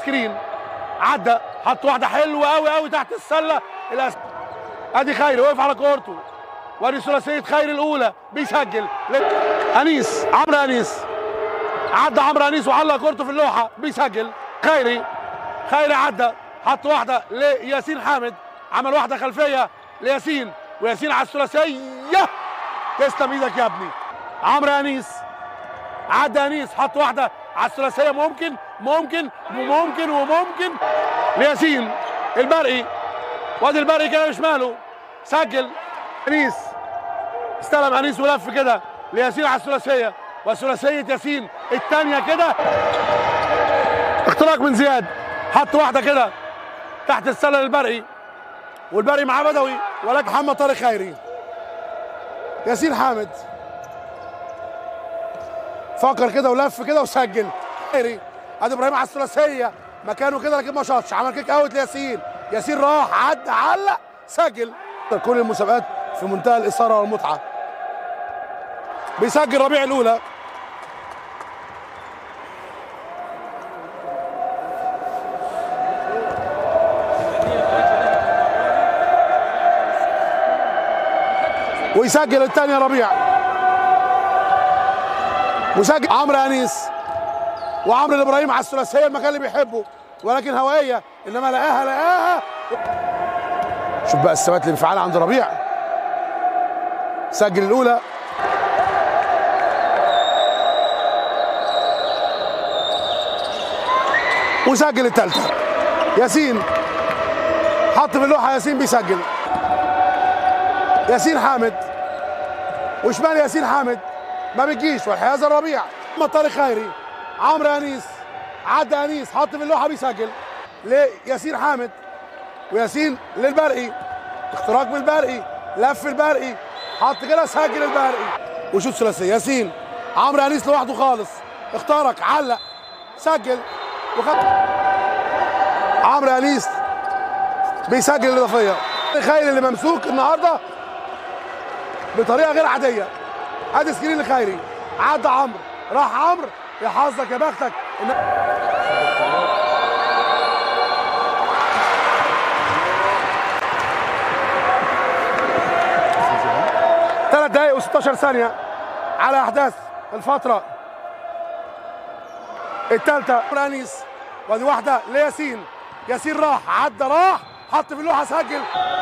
سكرين عدى حط واحده حلوه قوي قوي تحت السله الأس... ادي خيري وقف على كورته وادي ثلاثيه خيري الاولى بيسجل انيس عمرو انيس عدى عمرو انيس وعلق كورته في اللوحه بيسجل خيري خيري عدى حط واحده لياسين حامد عمل واحده خلفيه لياسين وياسين على الثلاثيه تسلم ايدك يا ابني عمرو انيس عدى انيس حط واحده على الثلاثيه ممكن ممكن وممكن وممكن لياسين البرقي وادي البرقي كده بشماله سجل انيس استلم انيس ولف كده لياسين على الثلاثيه وثلاثيه ياسين الثانيه كده اختراق من زياد حط واحده كده تحت السله للبرقي والبرقي معاه بدوي ولكن محمد طارق خيري ياسين حامد فكر كده ولف كده وسجل خيري ادي ابراهيم على الثلاثيه مكانه كده لكن ما شاطش عمل كيك اوت لياسين ياسين راح عدى علق سجل كل المسابقات في منتهى الاثاره والمتعه بيسجل ربيع الاولى ويسجل الثانيه ربيع وسجل عمرو انيس وعمرو الابراهيم على الثلاثيه المكان اللي بيحبه ولكن هوائيه انما لقاها لقاها شوف بقى الثبات الانفعالي عند ربيع سجل الاولى وسجل الثالثه ياسين حط في اللوحه ياسين بيسجل ياسين حامد وشمال ياسين حامد ما بتجيش والحيازه الربيع محمد طارق خيري عمرو انيس عدى انيس حط في اللوحه بيسجل لياسين حامد وياسين للبرقي اختراق بالبرقي لف البرقي حط كده سجل البرقي وشوط ثلاثيه ياسين عمرو انيس لوحده خالص اخترق علق سجل وخد عمرو انيس بيسجل الاضافيه خيري اللي ممسوك النهارده بطريقه غير عاديه ادي سكرين لخيري عدى عمرو راح عمرو يا حظك يا بختك إن... ثلاث دقايق و16 ثانية على أحداث الفترة الثالثة رانيس وادي واحدة لياسين ياسين راح عدى راح حط في اللوحة سجل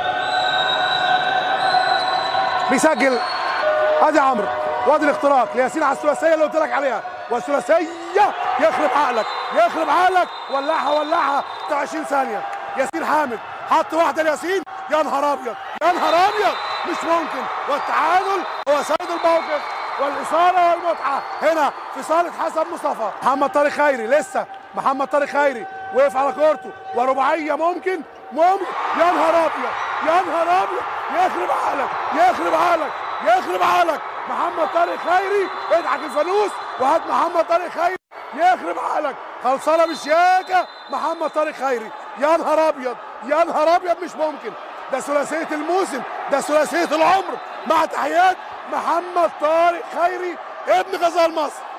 بيسجل ادي عمرو وادي الاختراق لياسين على الثلاثيه اللي قلت لك عليها والثلاثيه يخرب عقلك يخرب عقلك ولعها ولعها 20 ثانيه ياسين حامد حط واحده لياسين يا نهار ابيض يا نهار ابيض مش ممكن والتعادل هو سيد الموقف والاثاره والمتعه هنا في صاله حسن مصطفى محمد طارق خيري لسه محمد طارق خيري وقف على كورته ورباعيه ممكن ممكن يا نهار ابيض يا نهار ابيض يخرب عقلك يخرب عقلك يخرب عقلك محمد طارق خيري ادعك الفانوس وهات محمد طارق خيري يخرب عقلك خلصانه بالشياكه محمد طارق خيري يا نهار ابيض يا نهار ابيض مش ممكن ده ثلاثيه الموسم ده ثلاثيه العمر مع تحيات محمد طارق خيري ابن غزال مصر